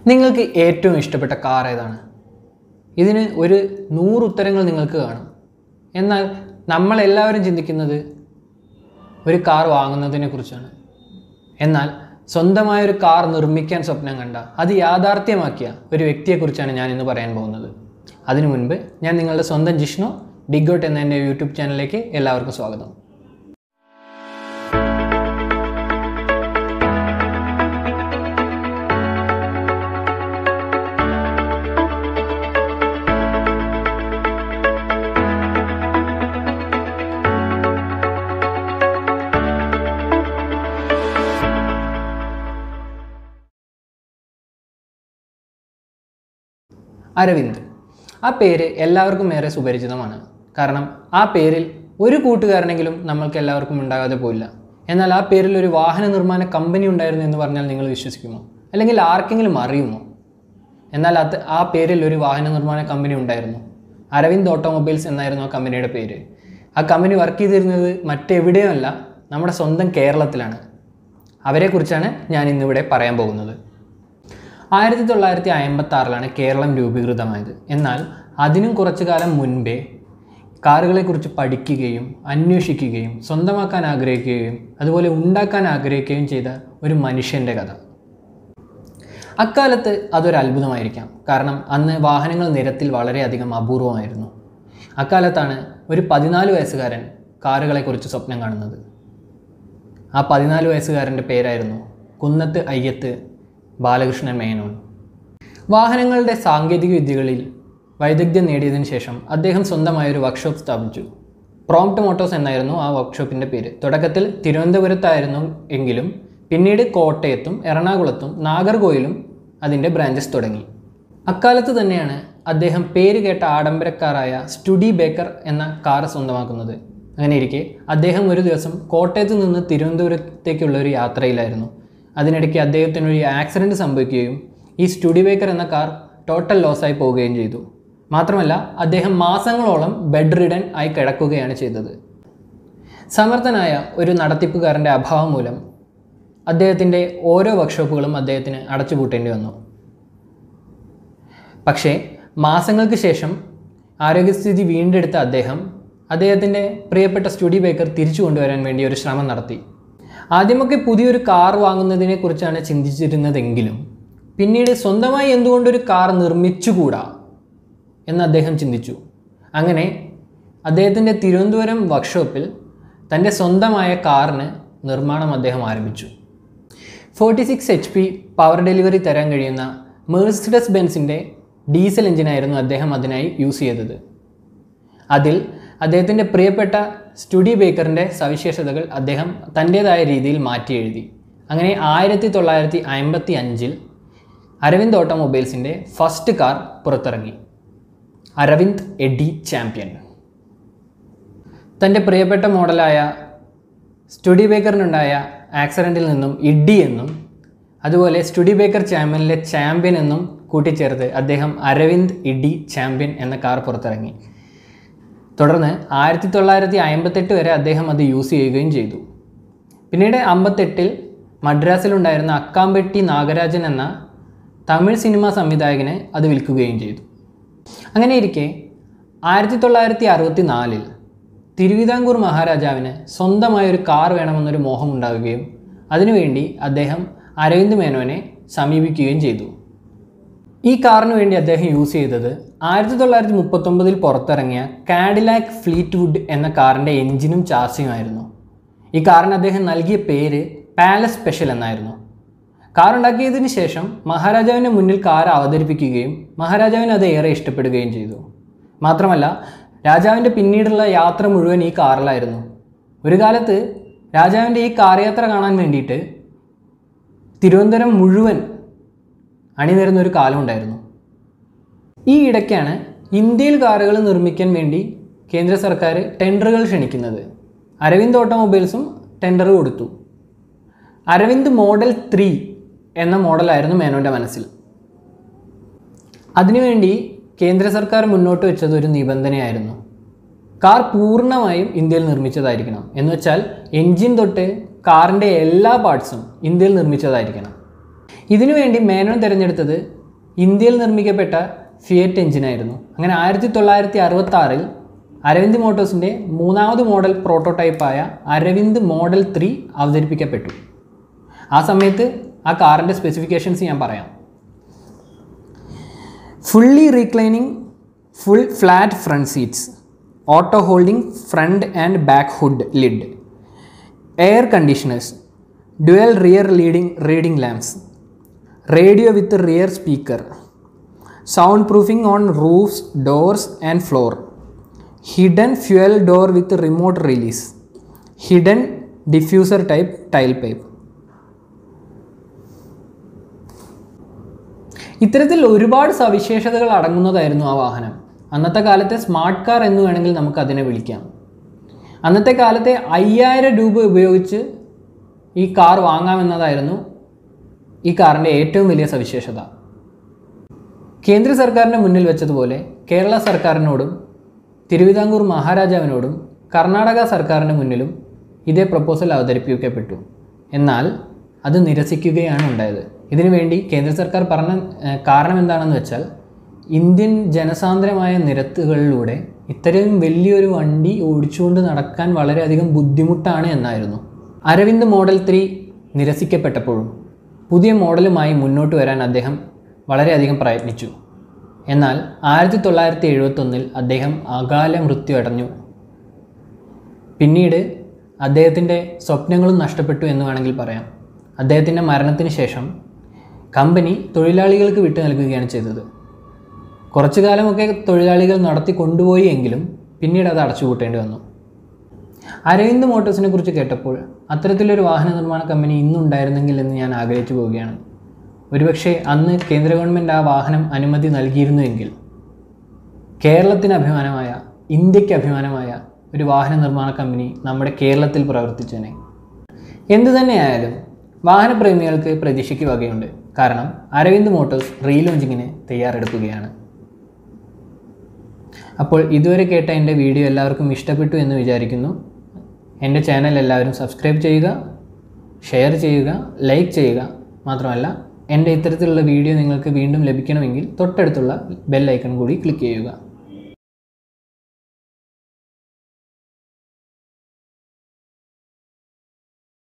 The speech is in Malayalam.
നിങ്ങൾക്ക് ഏറ്റവും ഇഷ്ടപ്പെട്ട കാർ ഏതാണ് ഇതിന് ഒരു നൂറ് ഉത്തരങ്ങൾ നിങ്ങൾക്ക് കാണും എന്നാൽ നമ്മളെല്ലാവരും ചിന്തിക്കുന്നത് ഒരു കാർ വാങ്ങുന്നതിനെ കുറിച്ചാണ് എന്നാൽ സ്വന്തമായൊരു കാർ നിർമ്മിക്കാൻ സ്വപ്നം കണ്ട അത് യാഥാർത്ഥ്യമാക്കിയ ഒരു വ്യക്തിയെക്കുറിച്ചാണ് ഞാൻ ഇന്ന് പറയാൻ പോകുന്നത് അതിനു മുൻപ് ഞാൻ നിങ്ങളുടെ സ്വന്തം ജിഷ്ണു ഡിഗോട്ട് എന്ന എൻ്റെ യൂട്യൂബ് ചാനലിലേക്ക് എല്ലാവർക്കും സ്വാഗതം അരവിന്ദ് ആ പേര് എല്ലാവർക്കും ഏറെ സുപരിചിതമാണ് കാരണം ആ പേരിൽ ഒരു കൂട്ടുകാരനെങ്കിലും നമ്മൾക്ക് എല്ലാവർക്കും ഉണ്ടാകാതെ പോയില്ല എന്നാൽ ആ പേരിൽ ഒരു വാഹന നിർമ്മാണ കമ്പനി ഉണ്ടായിരുന്നു എന്ന് പറഞ്ഞാൽ നിങ്ങൾ വിശ്വസിക്കുമോ അല്ലെങ്കിൽ ആർക്കെങ്കിലും അറിയുമോ എന്നാൽ അത് ആ പേരിൽ ഒരു വാഹന നിർമ്മാണ കമ്പനി ഉണ്ടായിരുന്നു അരവിന്ദ് ഓട്ടോമൊബൈൽസ് എന്നായിരുന്നു ആ കമ്പനിയുടെ പേര് ആ കമ്പനി വർക്ക് ചെയ്തിരുന്നത് മറ്റെവിടെയുമല്ല നമ്മുടെ സ്വന്തം കേരളത്തിലാണ് അവരെക്കുറിച്ചാണ് ഞാൻ ഇന്നിവിടെ പറയാൻ പോകുന്നത് ആയിരത്തി തൊള്ളായിരത്തി അമ്പത്തി ആറിലാണ് കേരളം രൂപീകൃതമായത് എന്നാൽ അതിനും കുറച്ചു കാലം മുൻപേ കാറുകളെക്കുറിച്ച് പഠിക്കുകയും അന്വേഷിക്കുകയും സ്വന്തമാക്കാൻ ആഗ്രഹിക്കുകയും അതുപോലെ ഉണ്ടാക്കാൻ ആഗ്രഹിക്കുകയും ചെയ്ത ഒരു മനുഷ്യൻ്റെ കഥ അക്കാലത്ത് അതൊരു അത്ഭുതമായിരിക്കാം കാരണം അന്ന് വാഹനങ്ങൾ നിരത്തിൽ വളരെയധികം അപൂർവമായിരുന്നു അക്കാലത്താണ് ഒരു പതിനാല് വയസ്സുകാരൻ കാറുകളെക്കുറിച്ച് സ്വപ്നം കാണുന്നത് ആ പതിനാല് വയസ്സുകാരൻ്റെ പേരായിരുന്നു കുന്നത്ത് അയ്യത്ത് ബാലകൃഷ്ണൻ മേനോൻ വാഹനങ്ങളുടെ സാങ്കേതിക വിദ്യകളിൽ വൈദഗ്ധ്യം നേടിയതിനു ശേഷം അദ്ദേഹം സ്വന്തമായ ഒരു വർക്ക്ഷോപ്പ് സ്ഥാപിച്ചു പ്രോംപ്റ്റ് മോട്ടോഴ്സ് എന്നായിരുന്നു ആ വർക്ക്ഷോപ്പിൻ്റെ പേര് തുടക്കത്തിൽ തിരുവനന്തപുരത്തായിരുന്നു എങ്കിലും പിന്നീട് കോട്ടയത്തും എറണാകുളത്തും നാഗർകോയിലും അതിൻ്റെ ബ്രാഞ്ചസ് തുടങ്ങി അക്കാലത്ത് തന്നെയാണ് അദ്ദേഹം പേര് കേട്ട ആഡംബരക്കാരായ സ്റ്റുഡി ബേക്കർ എന്ന കാർ സ്വന്തമാക്കുന്നത് അങ്ങനെ ഇരിക്കെ അദ്ദേഹം ഒരു ദിവസം കോട്ടയത്ത് നിന്ന് തിരുവനന്തപുരത്തേക്കുള്ള ഒരു യാത്രയിലായിരുന്നു അതിനിടയ്ക്ക് അദ്ദേഹത്തിന് ഒരു ആക്സിഡൻറ്റ് സംഭവിക്കുകയും ഈ സ്റ്റുഡി ബേക്കർ എന്ന കാർ ടോട്ടൽ ലോസായി പോവുകയും ചെയ്തു മാത്രമല്ല അദ്ദേഹം മാസങ്ങളോളം ബെഡ് റിഡൻ ആയി കിടക്കുകയാണ് ചെയ്തത് സമർത്ഥനായ ഒരു നടത്തിപ്പുകാരൻ്റെ അഭാവം മൂലം അദ്ദേഹത്തിൻ്റെ ഓരോ വർക്ക്ഷോപ്പുകളും അദ്ദേഹത്തിന് അടച്ചുപൂട്ടേണ്ടി വന്നു പക്ഷേ മാസങ്ങൾക്ക് ശേഷം ആരോഗ്യസ്ഥിതി വീണ്ടെടുത്ത അദ്ദേഹം അദ്ദേഹത്തിൻ്റെ പ്രിയപ്പെട്ട സ്റ്റുഡി ബേക്കർ തിരിച്ചു കൊണ്ടുവരാൻ വേണ്ടി ഒരു ശ്രമം നടത്തി ആദ്യമൊക്കെ പുതിയൊരു കാർ വാങ്ങുന്നതിനെ കുറിച്ചാണ് ചിന്തിച്ചിരുന്നതെങ്കിലും പിന്നീട് സ്വന്തമായി എന്തുകൊണ്ടൊരു കാർ നിർമ്മിച്ചുകൂടാ എന്ന് അദ്ദേഹം ചിന്തിച്ചു അങ്ങനെ അദ്ദേഹത്തിൻ്റെ തിരുവനന്തപുരം വർക്ക്ഷോപ്പിൽ തൻ്റെ സ്വന്തമായ കാറിന് നിർമ്മാണം അദ്ദേഹം ആരംഭിച്ചു forty six H P power delivery തരാൻ കഴിയുന്ന മേഴ്സിഡസ് ബെൻസിൻ്റെ ഡീസൽ എഞ്ചിനായിരുന്നു അദ്ദേഹം അതിനായി യൂസ് ചെയ്തത് അതിൽ അദ്ദേഹത്തിൻ്റെ പ്രിയപ്പെട്ട സ്റ്റുഡി ബേക്കറിൻ്റെ സവിശേഷതകൾ അദ്ദേഹം തൻ്റേതായ രീതിയിൽ മാറ്റി എഴുതി അങ്ങനെ ആയിരത്തി തൊള്ളായിരത്തി അമ്പത്തി അഞ്ചിൽ അരവിന്ദ് ഓട്ടോമൊബൈൽസിൻ്റെ ഫസ്റ്റ് കാർ പുറത്തിറങ്ങി അരവിന്ദ് എഡി ചാമ്പ്യൻ തൻ്റെ പ്രിയപ്പെട്ട മോഡലായ സ്റ്റുഡി ബേക്കറിനുണ്ടായ ആക്സിഡൻറ്റിൽ നിന്നും ഇഡി എന്നും അതുപോലെ സ്റ്റുഡി ബേക്കർ ചാമ്പ്യനിലെ ചാമ്പ്യൻ എന്നും കൂട്ടിച്ചേർത്ത് അദ്ദേഹം അരവിന്ദ് ഇഡി ചാമ്പ്യൻ എന്ന കാർ പുറത്തിറങ്ങി തുടർന്ന് ആയിരത്തി തൊള്ളായിരത്തി അമ്പത്തെട്ട് വരെ അദ്ദേഹം അത് യൂസ് ചെയ്യുകയും ചെയ്തു പിന്നീട് അമ്പത്തെട്ടിൽ മദ്രാസിലുണ്ടായിരുന്ന അക്കാമ്പെട്ടി നാഗരാജൻ എന്ന തമിഴ് സിനിമാ സംവിധായകന് അത് വിൽക്കുകയും ചെയ്തു അങ്ങനെ ഇരിക്കെ ആയിരത്തി തൊള്ളായിരത്തി അറുപത്തി നാലിൽ തിരുവിതാംകൂർ മഹാരാജാവിന് സ്വന്തമായ ഒരു കാർ വേണമെന്നൊരു മോഹം ഉണ്ടാവുകയും അതിനുവേണ്ടി അദ്ദേഹം അരവിന്ദ് മേനോനെ സമീപിക്കുകയും ചെയ്തു ഈ കാറിന് വേണ്ടി അദ്ദേഹം യൂസ് ചെയ്തത് ആയിരത്തി തൊള്ളായിരത്തി മുപ്പത്തൊമ്പതിൽ പുറത്തിറങ്ങിയ കാഡിലാക്ക് ഫ്ലീറ്റ് വുഡ് എന്ന കാറിൻ്റെ എഞ്ചിനും ചാസിയുമായിരുന്നു ഈ കാറിന് അദ്ദേഹം നൽകിയ പേര് പാലസ് സ്പെഷ്യൽ എന്നായിരുന്നു കാർ ഉണ്ടാക്കിയതിന് ശേഷം മഹാരാജാവിൻ്റെ മുന്നിൽ കാർ അവതരിപ്പിക്കുകയും മഹാരാജാവിന് അത് ഏറെ ഇഷ്ടപ്പെടുകയും ചെയ്തു മാത്രമല്ല രാജാവിൻ്റെ പിന്നീടുള്ള യാത്ര മുഴുവൻ ഈ കാറിലായിരുന്നു ഒരു കാലത്ത് രാജാവിൻ്റെ ഈ കാർ യാത്ര കാണാൻ വേണ്ടിയിട്ട് തിരുവനന്തപുരം മുഴുവൻ അണിനിരുന്ന ഒരു കാലം ഉണ്ടായിരുന്നു ഈ ഇടയ്ക്കാണ് ഇന്ത്യയിൽ കാറുകൾ നിർമ്മിക്കാൻ വേണ്ടി കേന്ദ്ര സർക്കാർ ടെൻഡറുകൾ ക്ഷണിക്കുന്നത് അരവിന്ദ് ഓട്ടോമൊബൈൽസും ടെൻഡർ കൊടുത്തു അരവിന്ദ് മോഡൽ ത്രീ എന്ന മോഡലായിരുന്നു മേനോൻ്റെ മനസ്സിൽ അതിനുവേണ്ടി കേന്ദ്ര സർക്കാർ മുന്നോട്ട് വെച്ചത് ഒരു നിബന്ധനയായിരുന്നു കാർ പൂർണ്ണമായും ഇന്ത്യയിൽ നിർമ്മിച്ചതായിരിക്കണം എന്ന് വെച്ചാൽ എൻജിൻ തൊട്ട് കാറിൻ്റെ എല്ലാ പാർട്സും ഇന്ത്യയിൽ നിർമ്മിച്ചതായിരിക്കണം ഇതിനുവേണ്ടി മേനോൻ തിരഞ്ഞെടുത്തത് ഇന്ത്യയിൽ നിർമ്മിക്കപ്പെട്ട ഫിയറ്റ് എഞ്ചിനായിരുന്നു അങ്ങനെ ആയിരത്തി തൊള്ളായിരത്തി അറുപത്തി ആറിൽ അരവിന്ദ് മോട്ടോഴ്സിൻ്റെ മൂന്നാമത് മോഡൽ പ്രോട്ടോടൈപ്പായ അരവിന്ദ് മോഡൽ ത്രീ അവതരിപ്പിക്കപ്പെട്ടു ആ സമയത്ത് ആ കാറിൻ്റെ സ്പെസിഫിക്കേഷൻസ് ഞാൻ പറയാം fully reclining full flat front seats auto holding front and back hood lid air conditioners dual rear leading reading lamps radio with rear speaker sound proofing on roofs doors and floor hidden fuel door with remote release hidden diffuser type tail pipe ഇത്തരത്തിൽ ഒരുപാട് സവിശേഷതകൾ അടങ്ങുന്നതായിരുന്നു ആ വാഹനം അന്നത്തെ കാലത്തെ സ്മാർട്ട് കാർ എന്ന് വേണമെങ്കിൽ നമുക്ക് അതിനെ വിളിക്കാം അന്നത്തെ കാലത്തെ അയ്യായിരം രൂപ ഉപയോഗിച്ച് ഈ കാർ വാങ്ങാമെന്നതായിരുന്നു ഈ കാറിൻ്റെ ഏറ്റവും വലിയ സവിശേഷത കേന്ദ്ര സർക്കാരിൻ്റെ മുന്നിൽ വെച്ചതുപോലെ കേരള സർക്കാരിനോടും തിരുവിതാംകൂർ മഹാരാജാവിനോടും കർണാടക സർക്കാരിന് മുന്നിലും ഇതേ പ്രപ്പോസൽ അവതരിപ്പിക്കപ്പെട്ടു എന്നാൽ അത് നിരസിക്കുകയാണ് ഉണ്ടായത് ഇതിനുവേണ്ടി കേന്ദ്ര സർക്കാർ പറഞ്ഞ ഏഹ്, കാരണം എന്താണെന്ന് വെച്ചാൽ ഇന്ത്യൻ ജനസാന്ദ്രമായ നിരത്തുകളിലൂടെ ഇത്രയും വലിയൊരു വണ്ടി ഓടിച്ചുകൊണ്ട് നടക്കാൻ വളരെയധികം ബുദ്ധിമുട്ടാണ് എന്നായിരുന്നു അരവിന്ദ് മോഡൽ ത്രീ നിരസിക്കപ്പെട്ടപ്പോഴും പുതിയ മോഡലുമായി മുന്നോട്ട് വരാൻ അദ്ദേഹം വളരെയധികം പ്രയത്നിച്ചു എന്നാൽ ആയിരത്തി തൊള്ളായിരത്തി എഴുപത്തൊന്നിൽ അദ്ദേഹം അകാല മൃത്യു അടഞ്ഞു പിന്നീട് അദ്ദേഹത്തിൻ്റെ സ്വപ്നങ്ങളും നഷ്ടപ്പെട്ടു എന്ന് വേണമെങ്കിൽ പറയാം അദ്ദേഹത്തിൻ്റെ മരണത്തിന് ശേഷം കമ്പനി തൊഴിലാളികൾക്ക് വിട്ടു നൽകുകയാണ് ചെയ്തത് കുറച്ചു കാലമൊക്കെ തൊഴിലാളികൾ നടത്തി കൊണ്ടുപോയി എങ്കിലും പിന്നീട് അത് അടച്ചുപൂട്ടേണ്ടി വന്നു അരവിന്ദ് മോട്ടോഴ്സിനെ കുറിച്ച് കേട്ടപ്പോൾ അത്തരത്തിലൊരു വാഹന നിർമ്മാണ കമ്പനി ഇന്നുണ്ടായിരുന്നെങ്കിൽ എന്ന് ഞാൻ ആഗ്രഹിച്ചു പോവുകയാണ് ഒരുപക്ഷെ അന്ന് കേന്ദ്ര ഗവൺമെൻറ് ആ വാഹനം അനുമതി നൽകിയിരുന്നുവെങ്കിൽ കേരളത്തിന് അഭിമാനമായ ഇന്ത്യക്ക് അഭിമാനമായ ഒരു വാഹന നിർമ്മാണ കമ്പനി നമ്മുടെ കേരളത്തിൽ പ്രവർത്തിച്ചേനെ എന്തു തന്നെയായാലും വാഹനപ്രേമികൾക്ക് പ്രതീക്ഷയ്ക്ക് വകയുണ്ട് കാരണം അരവിന്ദ് മോട്ടോഴ്സ് റീലോഞ്ചിങ്ങിന് തയ്യാറെടുക്കുകയാണ് അപ്പോൾ ഇതുവരെ കേട്ട എൻ്റെ വീഡിയോ എല്ലാവർക്കും ഇഷ്ടപ്പെട്ടു എന്ന് വിചാരിക്കുന്നു എൻ്റെ ചാനൽ എല്ലാവരും സബ്സ്ക്രൈബ് ചെയ്യുക ഷെയർ ചെയ്യുക ലൈക്ക് ചെയ്യുക മാത്രമല്ല എൻ്റെ ഇത്തരത്തിലുള്ള വീഡിയോ നിങ്ങൾക്ക് വീണ്ടും ലഭിക്കണമെങ്കിൽ തൊട്ടടുത്തുള്ള ബെൽ ഐക്കൺ കൂടി ക്ലിക്ക് ചെയ്യുക